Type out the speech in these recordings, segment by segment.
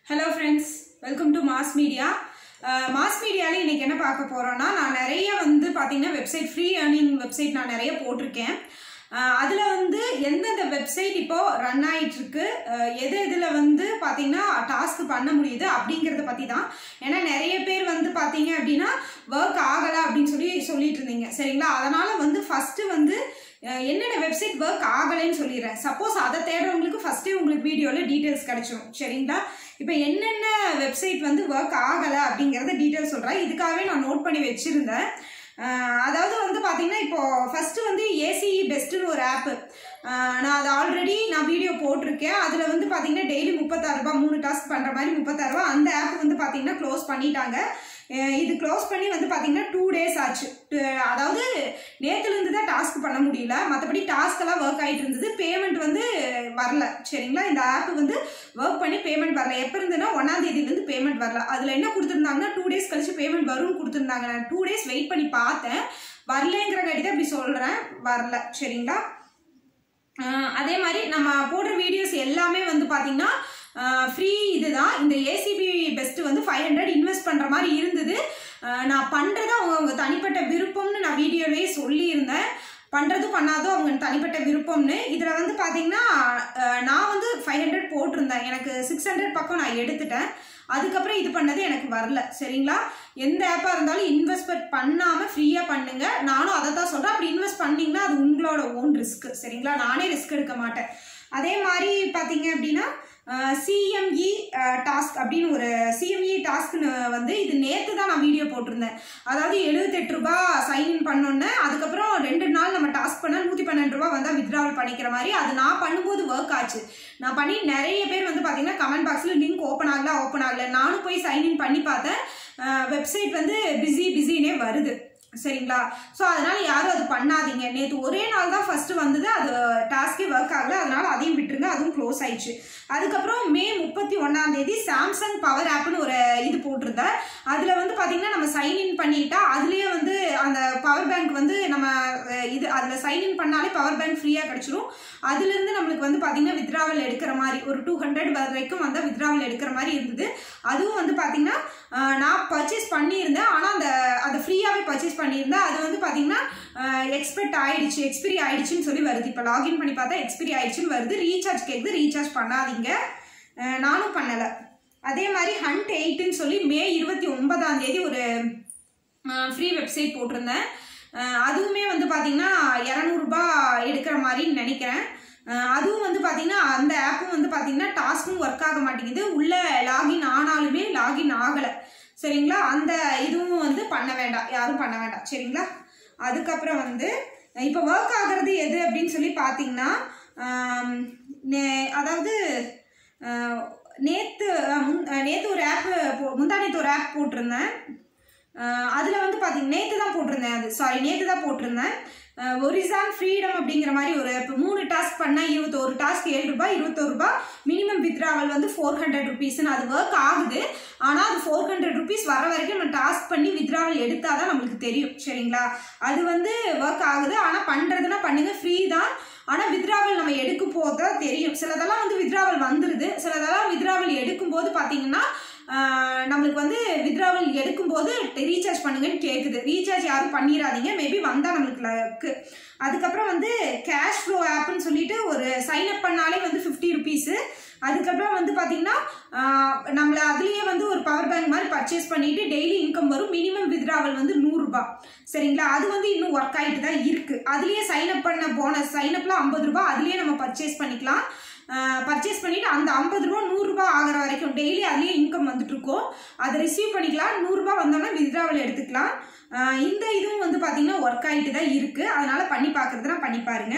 hello friends welcome to mass media mass மீடியாவில் இன்னைக்கு என்ன பார்க்க போகிறோன்னா நான் நிறைய வந்து பார்த்தீங்கன்னா வெப்சைட் ஃப்ரீ ஏர்னிங் வெப்சைட் நான் நிறைய போட்டிருக்கேன் அதில் வந்து எந்தெந்த வெப்சைட் இப்போ ரன் ஆயிட்டு இருக்கு அஹ் எது இதில் வந்து பார்த்தீங்கன்னா டாஸ்க் பண்ண முடியுது அப்படிங்கிறத பற்றி தான் ஏன்னா நிறைய பேர் வந்து பார்த்தீங்க அப்படின்னா ஒர்க் ஆகலை அப்படின்னு சொல்லி சொல்லிட்டு இருந்தீங்க சரிங்களா அதனால் வந்து ஃபஸ்ட்டு வந்து அஹ் என்னென்ன வெப்சைட் ஒர்க் ஆகலைன்னு சொல்லிடுறேன் சப்போஸ் அதை தேடுறவங்களுக்கு ஃபஸ்ட்டே உங்களுக்கு வீடியோவில் டீட்டெயில்ஸ் கிடைச்சிரும் சரிங்களா இப்போ என்னென்ன வெப்சைட் வந்து ஒர்க் ஆகலை அப்படிங்கிறத டீட்டெயில்ஸ் சொல்கிறேன் இதுக்காகவே நான் நோட் பண்ணி வச்சுருந்தேன் அஹ் அதாவது வந்து பார்த்தீங்கன்னா இப்போ ஃபர்ஸ்ட் வந்து ஏசி பெஸ்ட்டுன்னு ஒரு ஆப்பு நான் அது ஆல்ரெடி நான் வீடியோ போட்டிருக்கேன் அதில் வந்து பார்த்தீங்கன்னா டெய்லி முப்பத்தாறு ரூபாய் மூணு டாஸ்க் பண்ணுற மாதிரி முப்பத்தாறு ரூபாய் அந்த ஆப் வந்து பார்த்தீங்கன்னா க்ளோஸ் பண்ணிட்டாங்க அஹ் இது க்ளோஸ் பண்ணி வந்து பார்த்தீங்கன்னா டூ டேஸ் ஆச்சு டு- அதாவது நேற்றுலேருந்து தான் டாஸ்க் பண்ண முடியல மற்றபடி டாஸ்க் எல்லாம் ஒர்க் ஆகிட்டு இருந்தது பேமெண்ட் வந்து வரல சரிங்களா இந்த ஆப் வந்து ஒர்க் பண்ணி பேமெண்ட் வரல எப்போ இருந்துன்னா ஒன்றாம் தேதியிலேருந்து பேமெண்ட் வரல அதில் என்ன கொடுத்துருந்தாங்கன்னா டூ டேஸ் கழிச்சு பேமெண்ட் வரும்னு கொடுத்துருந்தாங்க நான் டூ டேஸ் வெயிட் பண்ணி பார்த்தேன் வரலங்கிறங்காட்டி தான் இப்படி சொல்கிறேன் வரல சரிங்களா ஆஹ் அதே மாதிரி நம்ம போடுற வீடியோஸ் எல்லாமே வந்து பார்த்தீங்கன்னா ஃப்ரீ இதுதான் இந்த ஏசிபி பெஸ்ட் வந்து ஃபைவ் ஹண்ட்ரட் இன்வெஸ்ட் பண்ணுற மாதிரி இருந்தது ஆஹ் நான் பண்ணுறது அவங்க அவங்க தனிப்பட்ட விருப்பம்னு நான் வீடியோலேயே சொல்லியிருந்தேன் பண்ணுறது பண்ணாதோ அவங்க தனிப்பட்ட விருப்பம்னு இதில் வந்து பார்த்தீங்கன்னா ஆஹ் நான் வந்து ஃபைவ் ஹண்ட்ரட் போட்டிருந்தேன் எனக்கு சிக்ஸ் ஹண்ட்ரட் பக்கம் நான் எடுத்துட்டேன் அதுக்கப்புறம் இது பண்ணது எனக்கு வரல சரிங்களா எந்த ஆப்பாக இருந்தாலும் இன்வெஸ்ட்மெண்ட் பண்ணாமல் ஃப்ரீயாக பண்ணுங்க நானும் அதை தான் சொல்கிறேன் அப்படி இன்வெஸ்ட் பண்ணீங்கன்னா அது உங்களோட ஓன் ரிஸ்க் சரிங்களா நானே ரிஸ்க் எடுக்க மாட்டேன் அதே மாதிரி பார்த்தீங்க அப்படின்னா சிஎம்இ டாஸ்க் அப்படின்னு ஒரு சிஎம்இ டாஸ்க்னு வந்து இது நேற்று தான் நான் வீடியோ போட்டிருந்தேன் அதாவது எழுபத்தெட்டு ரூபாய் சைன்இன் பண்ணோன்னே அதுக்கப்புறம் ரெண்டு நாள் நம்ம டாஸ்க் பண்ணால் நூற்றி பன்னெண்டு ரூபா வந்தால் வித்ட்ராவல் பண்ணிக்கிற மாதிரி அது நான் பண்ணும்போது ஒர்க் ஆச்சு நான் பண்ணி நிறைய பேர் வந்து பார்த்தீங்கன்னா கமெண்ட் பாக்ஸில் லிங்க் ஓப்பன் ஆகல ஓப்பன் ஆகல நானும் போய் சைன்இன் பண்ணி பார்த்தேன் வெப்சைட் வந்து பிஸி பிஸினே வருது சரிங்களா ஸோ அதனால யாரும் அது பண்ணாதீங்க நேற்று ஒரே நாள் தான் ஃபர்ஸ்ட் வந்தது அது டாஸ்கே ஒர்க் ஆகல அதனால அதையும் விட்டுருங்க அதுவும் க்ளோஸ் ஆயிடுச்சு அதுக்கப்புறம் மே முப்பத்தி ஒன்றாம் தேதி சாம்சங் பவர் ஆப்னு ஒரு இது போட்டிருந்தேன் அதில் வந்து பார்த்தீங்கன்னா நம்ம சைன்இன் பண்ணிட்டா அதுலேயே வந்து அந்த பவர் பேங்க் வந்து நம்ம அஹ், இது அதில் சைன்இன் பண்ணாலே பவர் பேங்க் ஃப்ரீயாக கிடச்சிரும் அதுலேருந்து நம்மளுக்கு வந்து பார்த்தீங்கன்னா வித்ராவல் எடுக்கிற மாதிரி ஒரு டூ ஹண்ட்ரட் வரைக்கும் வந்தால் வித்ராவல் எடுக்கிற மாதிரி இருந்தது அதுவும் வந்து பார்த்தீங்கன்னா அஹ், நான் பர்ச்சேஸ் பண்ணியிருந்தேன் ஆனால் அந்த அதை ஃப்ரீயாகவே பர்ச்சேஸ் பண்ணியிருந்தேன் அது வந்து பார்த்தீங்கன்னா எக்ஸ்பெக்ட் ஆயிடுச்சு எக்ஸ்பிரி ஆயிடுச்சுன்னு சொல்லி வருது இப்போ லாகின் பண்ணி பார்த்தா எக்ஸ்பிரி ஆயிடுச்சுன்னு வருது ரீசார்ஜ் கேட்குது ரீசார்ஜ் பண்ணாதீங்க அஹ், நானும் பண்ணலை அதே மாதிரி ஹண்ட் எயிட்டுன்னு சொல்லி மே இருபத்தி ஒன்பதாம் தேதி ஒரு ஃப்ரீ வெப்சைட் போட்டிருந்தேன் அஹ் அதுவுமே வந்து பார்த்தீங்கன்னா இரநூறுபா எடுக்கிற மாதிரின்னு நினைக்கிறேன் அஹ் அதுவும் வந்து பார்த்தீங்கன்னா அந்த ஆப்பும் வந்து பார்த்தீங்கன்னா டாஸ்க்கும் ஒர்க் ஆக மாட்டேங்குது உள்ளே லாகின் ஆனாலுமே லாகின் ஆகலை சரிங்களா அந்த இதுவும் வந்து பண்ண வேண்டாம் யாரும் பண்ண வேண்டாம் சரிங்களா அதுக்கப்புறம் வந்து இப்போ ஒர்க் ஆகிறது எது அப்படின்னு சொல்லி பார்த்தீங்கன்னா ஆம், நே- அதாவது அஹ், நேத்து அஹ், முன் அஹ், நேத்து ஒரு ஆப் முந்தா நேத்து ஒரு ஆப் போட்டிருந்தேன் அஹ் அதுல வந்து பாத்தீங்க நேத்து தான் போட்டிருந்தேன் அது சாரி நேத்து தான் போட்டிருந்தேன் ஒரிசான் ஃப்ரீடம் அப்படிங்கிற மாதிரி ஒரு இப்போ மூணு டாஸ்க் பண்ணா இருபத்தோரு டாஸ்க் ஏழு ரூபாய் இருபத்தோரு ரூபாய் மினிமம் வித்ராவல் வந்து ஃபோர் ஹண்ட்ரட் ருபீஸ்னு அது ஒர்க் ஆகுது ஆனால் அது ஃபோர் ஹண்ட்ரட் ருபீஸ் வர வரைக்கும் நம்ம டாஸ்க் பண்ணி வித்ராவல் எடுத்தால் தான் நம்மளுக்கு தெரியும் சரிங்களா அது வந்து ஒர்க் ஆகுது ஆனால் பண்ணுறதுனா பண்ணுங்க ஃப்ரீ தான் ஆனால் வித்ராவல் நம்ம எடுக்கும் போது தான் தெரியும் சிலதெல்லாம் வந்து வித்ராவல் வந்துடுது சிலதெல்லாம் வித்ராவல் எடுக்கும்போது பார்த்தீங்கன்னா ஆஹ் நம்மளுக்கு வந்து வித்ராவல் எடுக்கும்போது ரீசார்ஜ் பண்ணுங்கன்னு கேட்குது ரீசார்ஜ் யாரும் பண்ணிடாதீங்க மேபி வந்தால் நம்மளுக்கு லக்கு அதுக்கப்புறம் வந்து கேஷ் ஃப்ளோ ஆப்னு சொல்லிட்டு ஒரு சைன் அப் பண்ணாலே வந்து ஃபிஃப்டி ருபீஸு அதுக்கப்புறம் வந்து பார்த்தீங்கன்னா ஆஹ் நம்மள அதுலேயே வந்து ஒரு பவர் பேங்க் மாதிரி பர்ச்சேஸ் பண்ணிட்டு டெய்லி இன்கம் வரும் மினிமம் வித்ராவல் வந்து நூறுரூபா சரிங்களா அது வந்து இன்னும் ஒர்க் ஆகிட்டு தான் இருக்குது அதுலேயே சைன் அப் பண்ண போனஸ் சைன் அப்ல ஐம்பது ரூபாய் அதுலேயே நம்ம பர்ச்சேஸ் பண்ணிக்கலாம் பர்ச்சேஸ் பண்ணிட்டு அந்த ஐம்பது ரூபா நூறுரூபா ஆகிற வரைக்கும் டெய்லி அதுலேயே இன்கம் வந்துட்டு இருக்கும் அதை ரிசீவ் பண்ணிக்கலாம் நூறுரூபா வந்தோம்னா வித்ராவல் எடுத்துக்கலாம் ஆஹ் இந்த இதுவும் வந்து பார்த்தீங்கன்னா ஒர்க் ஆகிட்டு தான் இருக்குது அதனால பண்ணி பார்க்குறதுனா பண்ணி பாருங்க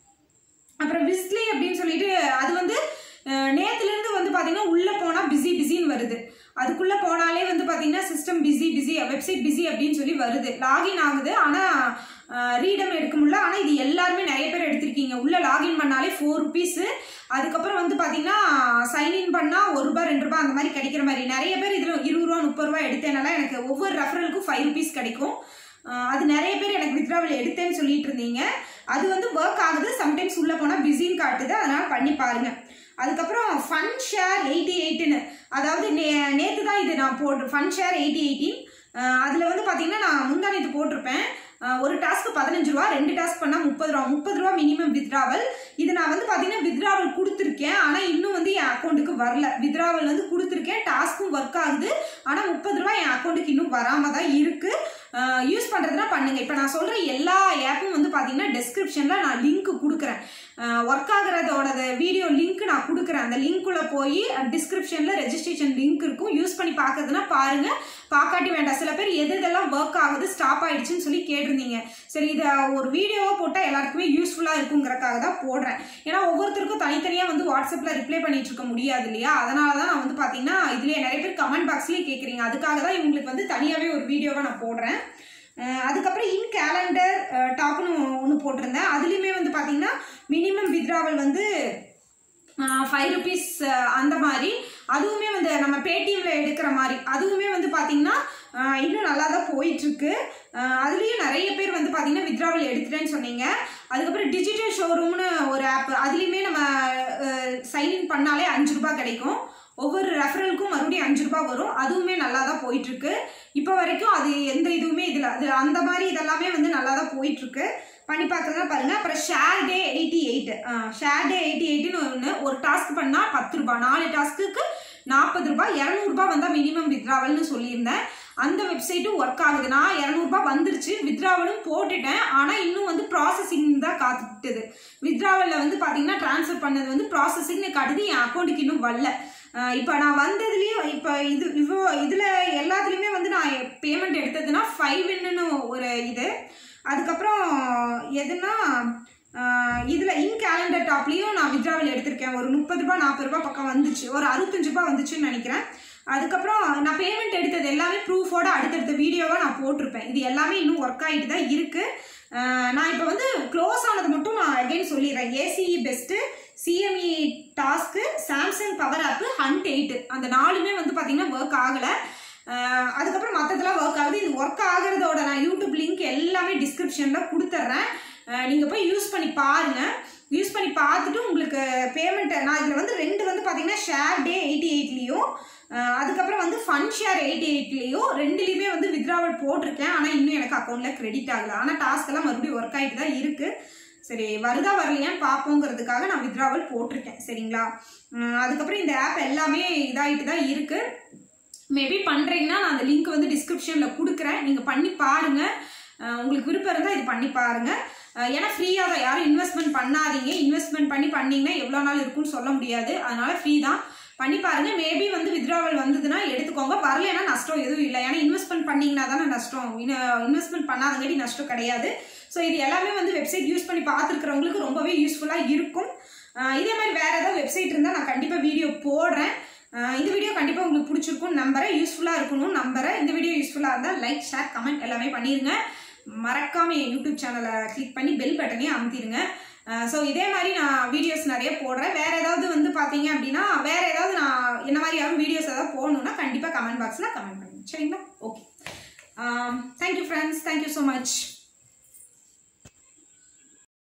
அப்புறம் விஸ்லி அப்படின்னு சொல்லிட்டு அது வந்து அஹ், நேத்துலேருந்து வந்து பார்த்தீங்கன்னா உள்ளே போனால் பிஸி பிஸின்னு வருது அதுக்குள்ளே போனாலே வந்து பார்த்தீங்கன்னா system busy busy website busy அப்படின்னு சொல்லி வருது லாகின் ஆகுது ஆனால் ரீடம் எடுக்க முடியல ஆனால் இது எல்லாருமே நிறைய பேர் எடுத்திருக்கீங்க உள்ளே லாகின் பண்ணாலே ஃபோர் ருபீஸு அதுக்கப்புறம் வந்து பார்த்தீங்கன்னா சைன்இன் பண்ணால் ஒரு ரூபா ரெண்டு ரூபா அந்த மாதிரி கிடைக்கிற மாதிரி நிறைய பேர் இதில் இருபது ரூபா முப்பது ரூபா எடுத்தேனால எனக்கு ஒவ்வொரு ரெஃபரலுக்கும் ஃபைவ் ருபீஸ் கிடைக்கும் அஹ் அது நிறைய பேர் எனக்கு வித்ராவல் எடுத்தேன்னு சொல்லிட்டு இருந்தீங்க அது வந்து ஒர்க் ஆகுது சம்டைம்ஸ் உள்ள போனால் பிஸின்னு காட்டுது அதனால பண்ணி பாருங்க அதுக்கப்புறம் ஃபன் ஷேர் எயிட்டி எயிட்டுன்னு அதாவது நே நேற்று தான் இது நான் போட்டு ஃபன் ஷேர் எயிட்டி எயிட்டின் அதில் வந்து பார்த்தீங்கன்னா நான் முந்தா நேற்று போட்டிருப்பேன் அஹ் ஒரு டாஸ்க்கு பதினஞ்சு ரூபா ரெண்டு டாஸ்க் பண்ணால் முப்பது ரூபா முப்பது ரூபா மினிமம் வித்ராவல் இது நான் வந்து பார்த்தீங்கன்னா வித்ராவல் கொடுத்துருக்கேன் ஆனால் இன்னும் வந்து என் அக்கௌண்ட்டுக்கு வரல வித்ராவல் வந்து கொடுத்துருக்கேன் டாஸ்க்கும் ஒர்க் ஆகுது ஆனால் முப்பது ரூபா என் அக்கௌண்ட்டுக்கு இன்னும் வராமல் தான் இருக்குது யூஸ் பண்ணுறதுனா பண்ணுங்கள் இப்போ நான் சொல்கிற எல்லா ஆப்பும் வந்து பார்த்தீங்கன்னா டெஸ்கிரிப்ஷனில் நான் லிங்க் கொடுக்குறேன் ஒர்க் ஆகுறதோட வீடியோ லிங்க் நான் கொடுக்குறேன் அந்த லிங்க்குள்ளே போய் டிஸ்கிரிப்ஷனில் ரெஜிஸ்ட்ரேஷன் லிங்க் இருக்கும் யூஸ் பண்ணி பார்க்கறதுனா பாருங்கள் பார்க்காட்டி வேண்டாம் சில பேர் எது எதெல்லாம் ஒர்க் ஆகுது ஸ்டாப் ஆயிடுச்சுன்னு சொல்லி கேட்டிருந்தீங்க சரி இதை ஒரு வீடியோவாக போட்டால் எல்லாருக்குமே யூஸ்ஃபுல்லாக இருக்குங்கிறக்காக தான் போடுறேன் ஏன்னா ஒவ்வொருத்தருக்கும் தனித்தனியாக வந்து வாட்ஸ்அப்பில் ரிப்ளை பண்ணிட்டு இருக்க முடியாது இல்லையா அதனால தான் நான் வந்து பார்த்தீங்கன்னா இதுலேயே நிறைய பேர் கமெண்ட் பாக்ஸ்லேயே கேட்குறீங்க அதுக்காக தான் இவங்களுக்கு வந்து தனியாகவே ஒரு வீடியோவாக நான் போடுறேன் அஹ் அதுக்கப்புறம் இன் கேலண்டர் டாப்னு ஒன்று போட்டிருந்தேன் அதுலேயுமே வந்து பார்த்தீங்கன்னா மினிமம் வித்ராவல் வந்து ஃபைவ் ருபீஸ் அந்த மாதிரி அதுவுமே வந்து நம்ம பேடிஎம்ல எடுக்கிற மாதிரி அதுவுமே வந்து பார்த்தீங்கன்னா அஹ் இன்னும் நல்லா தான் போயிட்டுருக்கு அதுலேயும் நிறைய பேர் வந்து பார்த்தீங்கன்னா வித்ராவல் எடுத்துட்டேன்னு சொன்னீங்க அதுக்கப்புறம் டிஜிட்டல் ஷோரூம்னு ஒரு ஆப் அதுலேயுமே நம்ம சைன்இன் பண்ணாலே அஞ்சு ரூபாய் கிடைக்கும் ஒவ்வொரு ரெஃபரலுக்கும் மறுபடியும் அஞ்சு ரூபாய் வரும் அதுவுமே நல்லா தான் போயிட்டுருக்கு இப்போ வரைக்கும் அது எந்த இதுவுமே இதில் அது அந்த மாதிரி இதெல்லாமே வந்து நல்லா தான் போயிட்டுருக்கு பண்ணி பார்க்கறதா பாருங்க அப்புறம் share day eighty eight share day eighty எயிட்னு ஒன்று ஒரு டாஸ்க் பண்ணால் பத்து ரூபாய் நாலு டாஸ்க்குக்கு நாற்பது ரூபாய் இரநூறுபா வந்தால் மினிமம் வித்ராவல்னு சொல்லியிருந்தேன் அந்த வெப்சைட்டும் ஒர்க் ஆகுது நான் இரநூறுபா வந்துருச்சு வித்ராவலும் போட்டுட்டேன் ஆனால் இன்னும் வந்து ப்ராசஸிங் தான் காத்துக்கிட்டது வித்ராவலில் வந்து பார்த்தீங்கன்னா ட்ரான்ஸ்ஃபர் பண்ணது வந்து ப்ராசஸிங்னு காட்டுது என் அக்கௌண்ட்டுக்கு இன்னும் வரல இப்போ நான் வந்ததுலேயும் இப்போ இது இவ்வளோ இதில் எல்லாத்துலேயுமே வந்து நான் பேமெண்ட் எடுத்ததுன்னா ஃபைவ் இன்னுன்னு ஒரு இது அதுக்கப்புறம் எதுனா இதில் இன் கேலண்டர் டாப்லேயும் நான் வித்ராவல் எடுத்திருக்கேன் ஒரு முப்பது ரூபா நாற்பது ரூபா பக்கம் வந்துச்சு ஒரு அறுபத்தஞ்சு ரூபா வந்துச்சுன்னு நினைக்கிறேன் அதுக்கப்புறம் நான் பேமெண்ட் எடுத்தது எல்லாமே ப்ரூஃபோட அடுத்தடுத்த வீடியோவாக நான் போட்டிருப்பேன் இது எல்லாமே இன்னும் ஒர்க் ஆகிட்டு தான் இருக்குது நான் இப்போ வந்து க்ளோஸ் ஆனது மட்டும் நான் அகைன் சொல்லிடுறேன் ACE best CME task Samsung power app hunt eight அந்த நாலுமே வந்து பார்த்தீங்கன்னா ஒர்க் ஆகலை அதுக்கப்புறம் மற்றதெல்லாம் ஒர்க் ஆகுது இது ஒர்க் ஆகுறதோட நான் யூடியூப் லிங்க் எல்லாமே டிஸ்கிரிப்ஷனில் கொடுத்துட்றேன் நீங்கள் போய் யூஸ் பண்ணி பாருங்கள் யூஸ் பண்ணி பார்த்துட்டு உங்களுக்கு பேமெண்ட் நான் இதில் வந்து ரெண்டு வந்து பார்த்தீங்கன்னா ஷேர் டே எயிட்டி எயிட்லேயும் அதுக்கப்புறம் வந்து ஃபன் ஷேர் எயிட்டி எயிட்லேயும் ரெண்டுலேயுமே வந்து வித்ராவல் போட்டிருக்கேன் ஆனால் இன்னும் எனக்கு அக்கௌண்ட்டில் கிரெடிட் ஆகலை ஆனால் டாஸ்க் எல்லாம் மறுபடியும் ஒர்க் ஆகிட்டு தான் இருக்குது சரி வருதா வரலையான்னு பார்ப்போங்கிறதுக்காக நான் வித்ராவல் போட்டிருக்கேன் சரிங்களா அதுக்கப்புறம் இந்த ஆப் எல்லாமே இதாகிட்டு தான் இருக்குது மேபி பண்ணுறீங்கன்னா நான் அந்த லிங்க் வந்து டிஸ்கிரிப்ஷனில் கொடுக்குறேன் நீங்கள் பண்ணி பாருங்கள் உங்களுக்கு விருப்பம் இருந்தால் இது பண்ணி பாருங்கள் ஏன்னா ஃப்ரீயாக தான் யாரும் இன்வெஸ்ட்மெண்ட் பண்ணாதீங்க இன்வெஸ்ட்மெண்ட் பண்ணி பண்ணிங்கன்னா எவ்வளோ நாள் இருக்குன்னு சொல்ல முடியாது அதனால் ஃப்ரீ தான் பண்ணி பாருங்க மேபி வந்து வித்ராவல் வந்ததுன்னா எடுத்துக்கோங்க வரலைன்னா நஷ்டம் எதுவும் இல்லை ஏன்னா இன்வெஸ்ட்மெண்ட் பண்ணீங்கன்னா தானே நஷ்டம் இன்வெஸ்ட்மெண்ட் பண்ணாதங்காட்டி நஷ்டம் கிடையாது ஸோ இது எல்லாமே வந்து வெப்சைட் யூஸ் பண்ணி பார்த்துருக்கிறவங்களுக்கு ரொம்பவே யூஸ்ஃபுல்லாக இருக்கும் இதே மாதிரி வேறு ஏதாவது வெப்சைட் இருந்தால் நான் கண்டிப்பாக வீடியோ போடுறேன் இந்த வீடியோ கண்டிப்பாக உங்களுக்கு பிடிச்சிருக்கும் நம்புறேன் யூஸ்ஃபுல்லாக இருக்கணும் நம்புறேன் இந்த வீடியோ யூஸ்ஃபுல்லாக இருந்தால் லைக் ஷேர் கமெண்ட் எல்லாமே பண்ணிடுங்க மறக்காம என் யூடியூப் சேனலை கிளிக் பண்ணி பெல் பட்டனையும் அமுத்திடுங்க ஸோ இதே மாதிரி நான் வீடியோஸ் நிறைய போடுறேன் வேற ஏதாவது வந்து பார்த்தீங்க அப்படின்னா வேற ஏதாவது நான் என்ன மாதிரி யாரும் வீடியோஸ் ஏதாவது போடணும்னா கண்டிப்பாக கமெண்ட் பாக்ஸில் கமெண்ட் பண்ணுங்க சரிங்களா okay thank you friends thank you so much